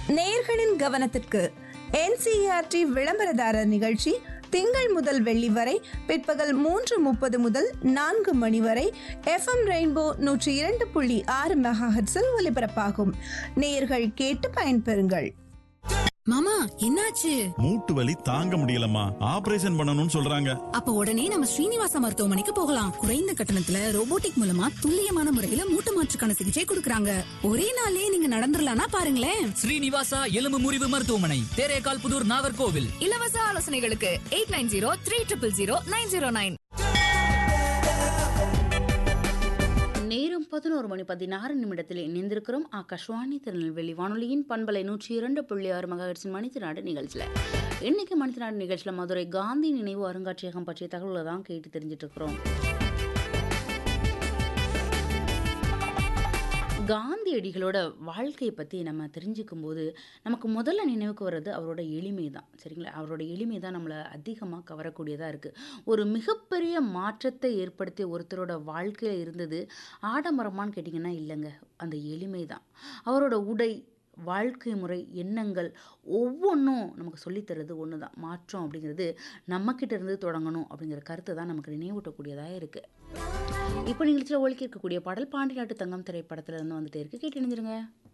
நேயர்களின் கவனத்திற்கு என்சிஆர்டி விளம்பரதாரர் நிகழ்ச்சி திங்கள் முதல் வெள்ளி வரை பிற்பகல் மூன்று முப்பது முதல் நான்கு மணி வரை எஃப்எம் ரெயின்போ நூற்றி இரண்டு புள்ளி ஆறு மெகாஹெட்ஸில் ஒலிபரப்பாகும் நேயர்கள் கேட்டு பயன்பெறுங்கள் மாமா என்னாச்சு மூட்டு வலி தாங்க முடியலம்மா ஆபரேஷன் பண்ணணும்னு சொல்றாங்க அப்ப உடனே நம்ம ஸ்ரீனிவாச மருத்துவமனைக்கு போகலாம் குறைந்த கட்டணத்துல ரோபோட்டிக் மூலமா துல்லியமான முறையில மூட்டு மாற்றுக்கான சிகிச்சை கொடுக்கறாங்க ஒரே நாளே நீங்க நடந்துடலாம்னா பாருங்களேன் ஸ்ரீனிவாசா எலும்பு முறிவு மருத்துவமனை தேரேகால் புதூர் நாகர்கோவில் இலவச ஆலோசனைகளுக்கு eight nine zero three triple zero nine zero nine நேரம் பதினோரு மணி பதினாறு நிமிடத்தில் இணைந்திருக்கிறோம் ஆகாஷ்வாணி திருநெல்வேலி வானொலியின் பண்பலை நூற்றி இரண்டு புள்ளி ஆறு மகாஹெட்ஸின் மனித நாடு நிகழ்ச்சியில் இன்னைக்கு மனித நாடு நிகழ்ச்சியில் மதுரை காந்தி நினைவு அருங்காட்சியகம் பற்றிய தகவல்களை தான் கேட்டு தெரிஞ்சிட்டு இருக்கிறோம் காந்தியடிகளோட வாழ்க்கையை பற்றி நம்ம தெரிஞ்சுக்கும் போது நமக்கு முதல்ல நினைவுக்கு வர்றது அவரோட எளிமை தான் சரிங்களா அவரோட எளிமை தான் நம்மளை அதிகமாக கவரக்கூடியதாக இருக்குது ஒரு மிகப்பெரிய மாற்றத்தை ஏற்படுத்திய ஒருத்தரோட வாழ்க்கையில் இருந்தது ஆடம்பரமான்னு கேட்டிங்கன்னா இல்லைங்க அந்த எளிமை தான் அவரோட உடை வாழ்க்கை முறை எண்ணங்கள் ஒவ்வொன்றும் நமக்கு சொல்லித்தரது ஒன்று தான் மாற்றம் அப்படிங்கிறது நம்மக்கிட்ட இருந்து தொடங்கணும் அப்படிங்கிற கருத்தை தான் நமக்கு நினைவூட்டக்கூடியதாக இருக்குது இப்போ நிகழ்ச்சியில் ஒழிக்க இருக்கக்கூடிய பாடல் பாண்டி நாட்டு தங்கம் திரைப்படத்துல இருந்து வந்துட்டே இருக்கு கேட்டு இணைஞ்சிருங்க